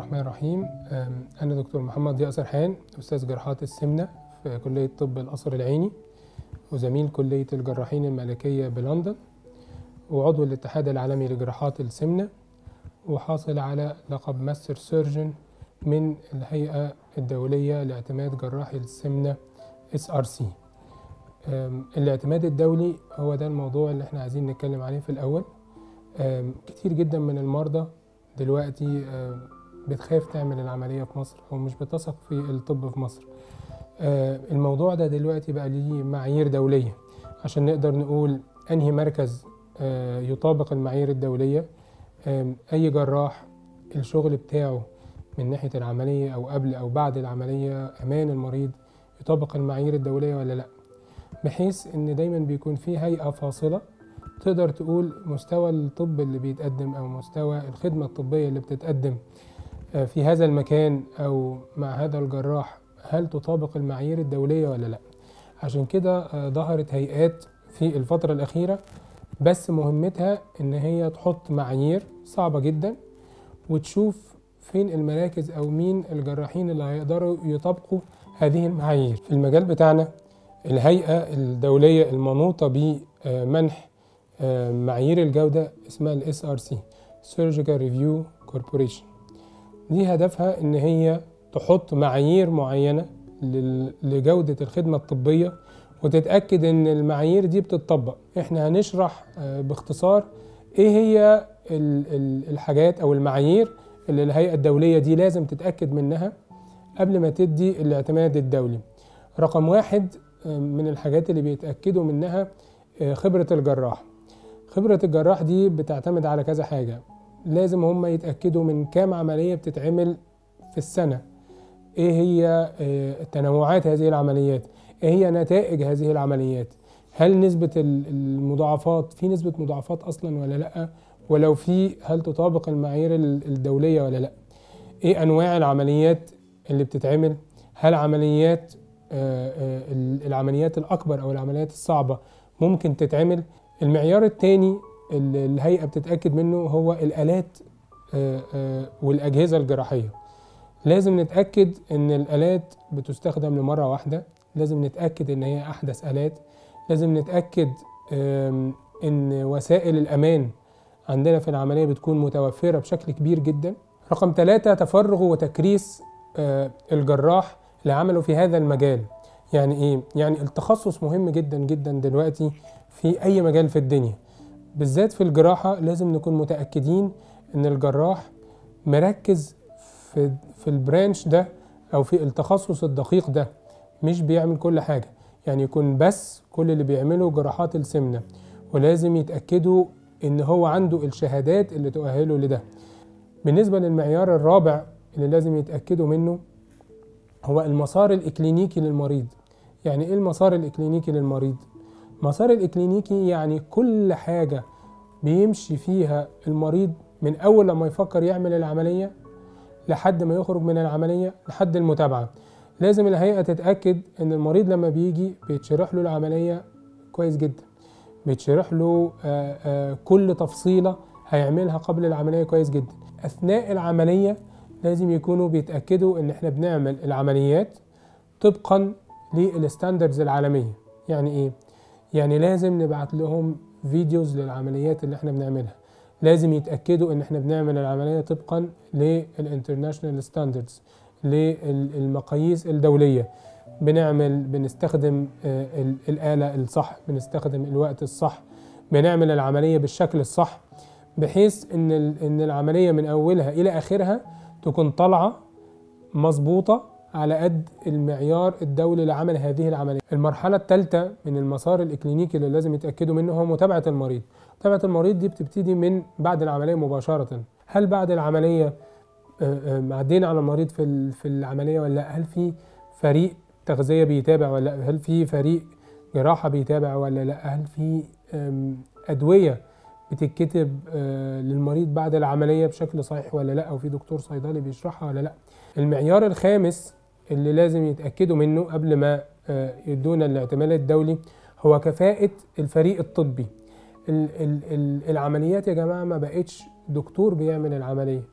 الرحمن الرحيم أم، أنا دكتور محمد ضياء سرحان أستاذ جراحات السمنة في كلية طب القصر العيني وزميل كلية الجراحين الملكية بلندن وعضو الاتحاد العالمي لجراحات السمنة وحاصل على لقب ماستر سيرجن من الهيئة الدولية لاعتماد جراحي السمنة SRC أم، الاعتماد الدولي هو ده الموضوع اللي احنا عايزين نتكلم عليه في الأول أم، كتير جدا من المرضى دلوقتي أم، بتخاف تعمل العملية في مصر أو مش بتثق في الطب في مصر آه، الموضوع ده دلوقتي بقى ليه معايير دولية عشان نقدر نقول أنهي مركز آه، يطابق المعايير الدولية آم، أي جراح الشغل بتاعه من ناحية العملية أو قبل أو بعد العملية أمان المريض يطابق المعايير الدولية ولا لأ بحيث إن دايما بيكون في هيئة فاصلة تقدر تقول مستوى الطب اللي بيتقدم أو مستوى الخدمة الطبية اللي بتتقدم آه، في هذا المكان أو مع هذا الجراح هل تطابق المعايير الدولية ولا لا عشان كده آه، ظهرت هيئات في الفترة الأخيرة بس مهمتها إن هي تحط معايير صعبة جدا وتشوف فين المراكز أو مين الجراحين اللي هيقدروا يطبقوا هذه المعايير في المجال بتاعنا الهيئة الدولية المنوطة بمنح آه، معايير الجودة اسمها ال SRC Surgical Review Corporation دي هدفها إن هي تحط معايير معينة لل- لجودة الخدمة الطبية وتتأكد إن المعايير دي بتطبق إحنا هنشرح آه، باختصار إيه هي ال- ال- الحاجات أو المعايير اللي الهيئة الدولية دي لازم تتأكد منها قبل ما تدي الاعتماد الدولي رقم واحد آه، من الحاجات اللي بيتأكدوا منها آه، خبرة الجراح خبرة الجراح دي بتعتمد على كذا حاجة لازم هم يتأكدوا من كام عملية بتتعمل في السنة ايه هي آه، تنوعات هذه العمليات ايه هي نتائج هذه العمليات هل نسبة ال- المضاعفات في نسبة مضاعفات اصلا ولا لا ولو في هل تطابق المعايير ال- الدولية ولا لا ايه انواع العمليات اللي بتتعمل هل عمليات آه، آه، ال- العمليات الاكبر او العمليات الصعبة ممكن تتعمل المعيار التاني اللي الهيئة بتتأكد منه هو الآلات آه، آه، والأجهزة الجراحية لازم نتأكد إن الآلات بتستخدم لمرة واحدة لازم نتأكد إن هي أحدث آلات لازم نتأكد آم، إن وسائل الأمان عندنا في العملية بتكون متوفرة بشكل كبير جدا رقم ثلاثة تفرغ وتكريس آه، الجراح لعمله في هذا المجال يعني إيه؟ يعني التخصص مهم جدا جدا دلوقتي في أي مجال في الدنيا بالذات في الجراحة لازم نكون متأكدين إن الجراح مركز في في البرانش ده او في التخصص الدقيق ده مش بيعمل كل حاجه يعني يكون بس كل اللي بيعمله جراحات السمنه ولازم يتاكدوا ان هو عنده الشهادات اللي تؤهله لده بالنسبه للمعيار الرابع اللي لازم يتاكدوا منه هو المسار الاكلينيكي للمريض يعني ايه المسار الاكلينيكي للمريض مسار الاكلينيكي يعني كل حاجه بيمشي فيها المريض من اول لما يفكر يعمل العمليه لحد ما يخرج من العملية لحد المتابعة لازم الهيئة تتأكد إن المريض لما بيجي بيتشرح له العملية كويس جدا بيتشرح له آه، آه، كل تفصيلة هيعملها قبل العملية كويس جدا أثناء العملية لازم يكونوا بيتأكدوا إن إحنا بنعمل العمليات طبقا للستاندردز العالمية يعني إيه؟ يعني لازم نبعت لهم فيديوز للعمليات اللي إحنا بنعملها لازم يتأكدوا إن إحنا بنعمل العملية طبقا للانترناشونال ستاندردز للمقاييس الدولية بنعمل بنستخدم آه، ال- الآلة الصح بنستخدم الوقت الصح بنعمل العملية بالشكل الصح بحيث إن ال- إن العملية من أولها إلى آخرها تكون طالعة مظبوطة على قد المعيار الدولي لعمل هذه العملية المرحلة الثالثة من المسار الإكلينيكي اللي لازم يتأكدوا منه هو متابعة المريض متابعة المريض دي بتبتدي من بعد العملية مباشرة هل بعد العملية آه، آه، عدينا على المريض في ال- في العملية ولا لأ؟ هل في فريق تغذية بيتابع ولا لأ؟ هل في فريق جراحة بيتابع ولا لا هل في آم، أدوية بتتكتب آه، للمريض بعد العملية بشكل صحيح ولا لا أو في دكتور صيدلي بيشرحها ولا لا المعيار الخامس اللي لازم يتأكدوا منه قبل ما آه، يدونا الاعتماد الدولي هو كفاءة الفريق الطبي ال- ال- ال- العمليات يا جماعة ما بقتش دكتور بيعمل العملية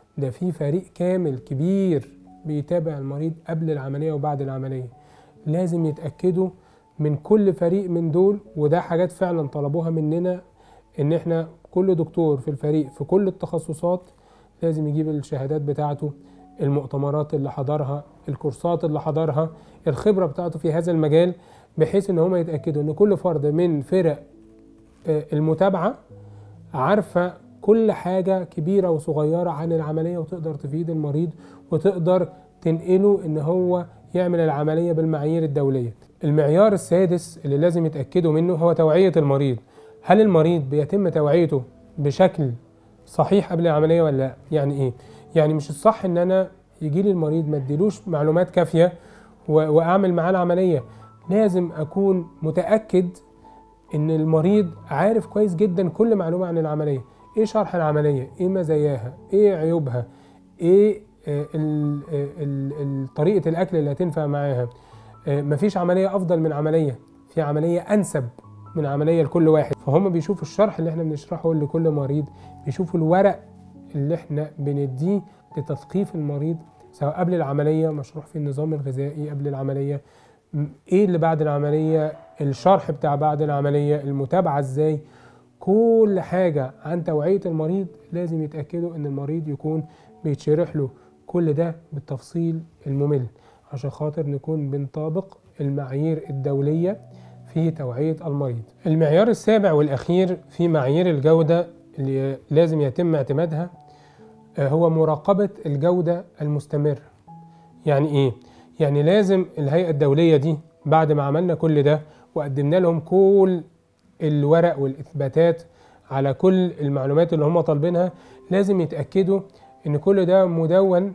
ده في فريق كامل كبير بيتابع المريض قبل العمليه وبعد العمليه لازم يتاكدوا من كل فريق من دول وده حاجات فعلا طلبوها مننا ان احنا كل دكتور في الفريق في كل التخصصات لازم يجيب الشهادات بتاعته المؤتمرات اللي حضرها الكورسات اللي حضرها الخبره بتاعته في هذا المجال بحيث ان هم يتاكدوا ان كل فرد من فرق آه، المتابعه عارفه كل حاجه كبيره وصغيره عن العمليه وتقدر تفيد المريض وتقدر تنقله ان هو يعمل العمليه بالمعايير الدوليه المعيار السادس اللي لازم يتاكدوا منه هو توعيه المريض هل المريض بيتم توعيته بشكل صحيح قبل العمليه ولا لا يعني ايه يعني مش الصح ان انا يجي لي المريض ما اديلوش معلومات كافيه و- واعمل معاه العمليه لازم اكون متاكد ان المريض عارف كويس جدا كل معلومه عن العمليه ايه شرح العمليه ايه مزاياها ايه عيوبها ايه آه، ال- آه، ال- ال- طريقه الاكل اللي هتنفع معاها آه، مفيش عمليه افضل من عمليه في عمليه انسب من عمليه لكل واحد فهم بيشوفوا الشرح اللي احنا بنشرحه لكل مريض بيشوفوا الورق اللي احنا بنديه لتثقيف المريض سواء قبل العمليه مشروح في النظام الغذائي قبل العمليه م- ايه اللي بعد العمليه الشرح بتاع بعد العمليه المتابعه ازاي كل حاجه عن توعيه المريض لازم يتاكدوا ان المريض يكون بيتشرح له كل ده بالتفصيل الممل عشان خاطر نكون بنطابق المعايير الدوليه في توعيه المريض المعيار السابع والاخير في معايير الجوده اللي لازم يتم اعتمادها آه، هو مراقبه الجوده المستمره يعني ايه يعني لازم الهيئه الدوليه دي بعد ما عملنا كل ده وقدمنا لهم كل الورق والاثباتات على كل المعلومات اللي هم طالبينها لازم يتاكدوا ان كل ده مدون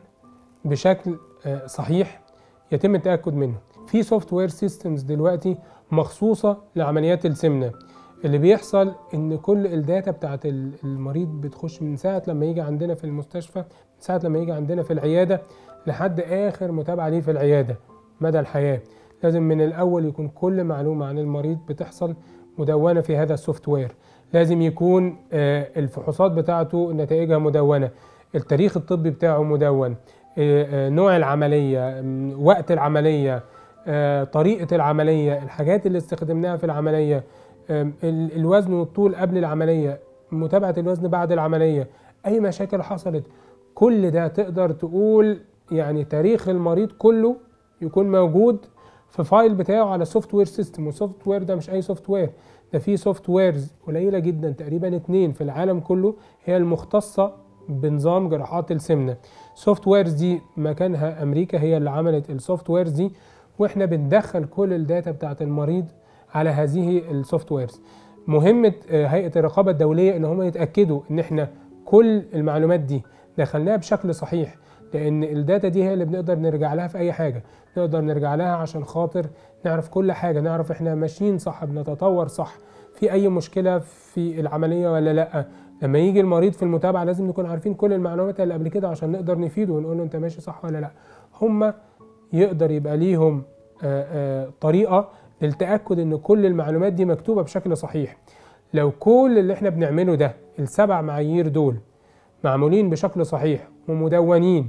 بشكل آه، صحيح يتم التاكد منه في سوفت وير سيستمز دلوقتي مخصوصه لعمليات السمنه اللي بيحصل ان كل الداتا بتاعت ال- المريض بتخش من ساعه لما يجي عندنا في المستشفى من ساعه لما يجي عندنا في العياده لحد اخر متابعه ليه في العياده مدى الحياه لازم من الاول يكون كل معلومه عن المريض بتحصل مدونه في هذا السوفت وير لازم يكون آه، الفحوصات بتاعته نتائجها مدونه التاريخ الطبي بتاعه مدون آه، آه، نوع العمليه م، وقت العمليه آه، طريقه العمليه الحاجات اللي استخدمناها في العمليه آم، ال- الوزن والطول قبل العمليه متابعه الوزن بعد العمليه اي مشاكل حصلت كل ده تقدر تقول يعني تاريخ المريض كله يكون موجود في فايل بتاعه على سوفت وير سيستم والسوفت وير ده مش اي سوفت وير ده في سوفت ويرز قليله جدا تقريبا اتنين في العالم كله هي المختصه بنظام جراحات السمنه سوفت ويرز دي مكانها امريكا هي اللي عملت السوفت ويرز دي واحنا بندخل كل الداتا بتاعت المريض على هذه السوفت ويرز مهمه آه، هيئه الرقابه الدوليه ان هم يتاكدوا ان احنا كل المعلومات دي دخلناها بشكل صحيح لان الداتا دي هي اللي بنقدر نرجع لها في اي حاجه نقدر نرجع لها عشان خاطر نعرف كل حاجه نعرف احنا ماشيين صح بنتطور صح في اي مشكله في العمليه ولا لا لما يجي المريض في المتابعه لازم نكون عارفين كل المعلومات اللي قبل كده عشان نقدر نفيده ونقول له انت ماشي صح ولا لا هم يقدر يبقى ليهم آه، آه، طريقه للتاكد ان كل المعلومات دي مكتوبه بشكل صحيح لو كل اللي احنا بنعمله ده السبع معايير دول معمولين بشكل صحيح ومدونين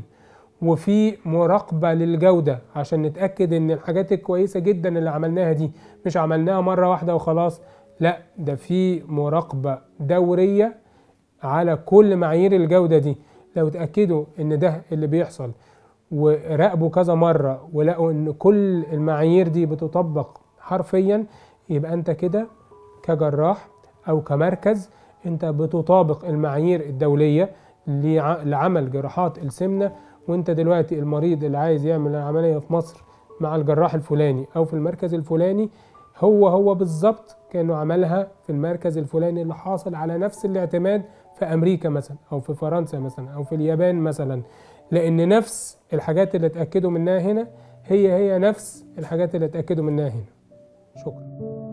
وفي مراقبة للجودة عشان نتأكد إن الحاجات الكويسة جدا اللي عملناها دي مش عملناها مرة واحدة وخلاص لا ده في مراقبة دورية على كل معايير الجودة دي لو اتأكدوا إن ده اللي بيحصل وراقبوا كذا مرة ولقوا إن كل المعايير دي بتطبق حرفيا يبقى أنت كده كجراح أو كمركز أنت بتطابق المعايير الدولية لع- لعمل جراحات السمنة وانت دلوقتي المريض اللي عايز يعمل العملية في مصر مع الجراح الفلاني او في المركز الفلاني هو هو بالظبط كانه عملها في المركز الفلاني اللي حاصل على نفس الاعتماد في امريكا مثلا او في فرنسا مثلا او في اليابان مثلا لان نفس الحاجات اللي اتاكدوا منها هنا هي هي نفس الحاجات اللي اتاكدوا منها هنا شكرا